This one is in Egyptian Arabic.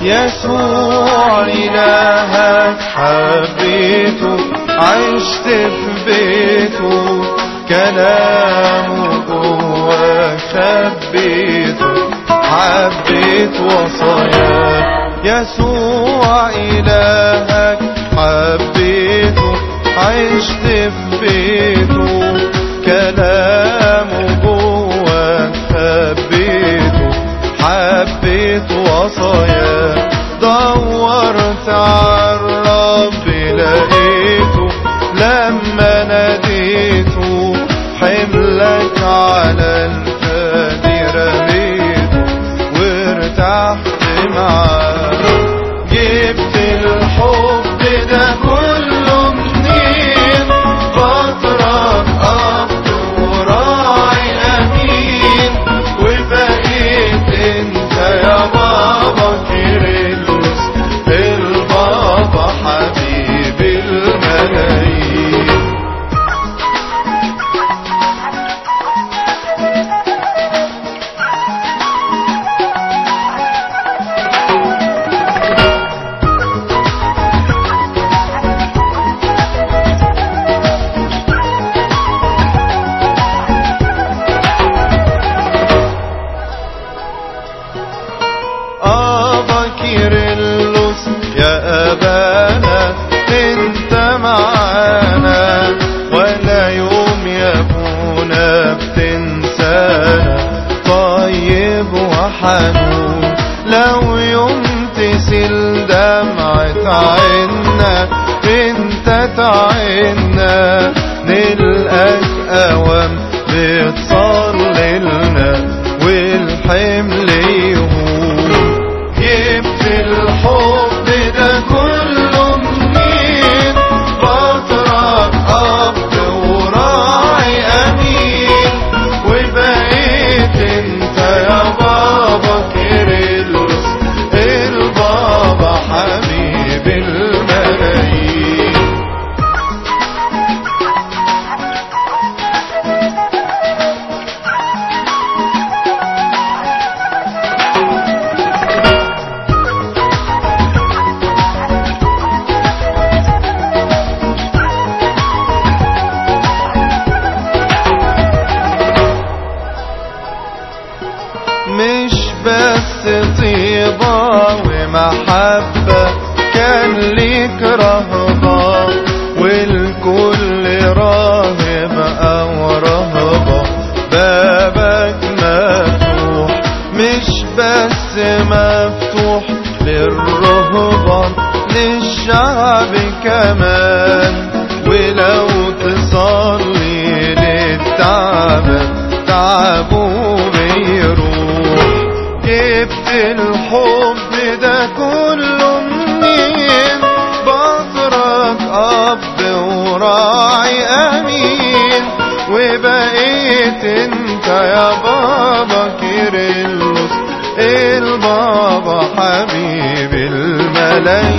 يسوع إلهك حبيته عشت في بيته كلامه جواك خبيته حبيت وصاياه يسوع إلهك حبيته عشت في بيته كلامه جواك خبيته حبيت وصاياه دورت على الرب لقيته لما ناديته حملك على الفادي رميته وارتحت معاه جبت الحب ده كله منين بطرك أب وراعي أمين وبقيت انت يا بابا كيرلس البابا حبيب الملايين أبا كيرلس يا أبانا انت معانا ولا يوم يا ابونا بتنسانا طيب وحنون لو يوم تسيل دمعة عنا انت تعنا نلقاك أوام بتصلي لنا والحمل يهون جبت الحب ده كله منين بطرك أب وراعي أمين وبقيت انت يا بابا كيرلس البابا حبيب الملايين مش بس طيبة ومحبة كان ليك رهبة والكل راهب أو رهبة بابك مفتوح مش بس مفتوح للرهبان للشعب كمان ولو تصلي للتعب تعبه بيروح جبت الحب ده كله منين بطرك أب وراعي أمين وبقيت انت يا بابا كيرلس البابا حبيب الملايين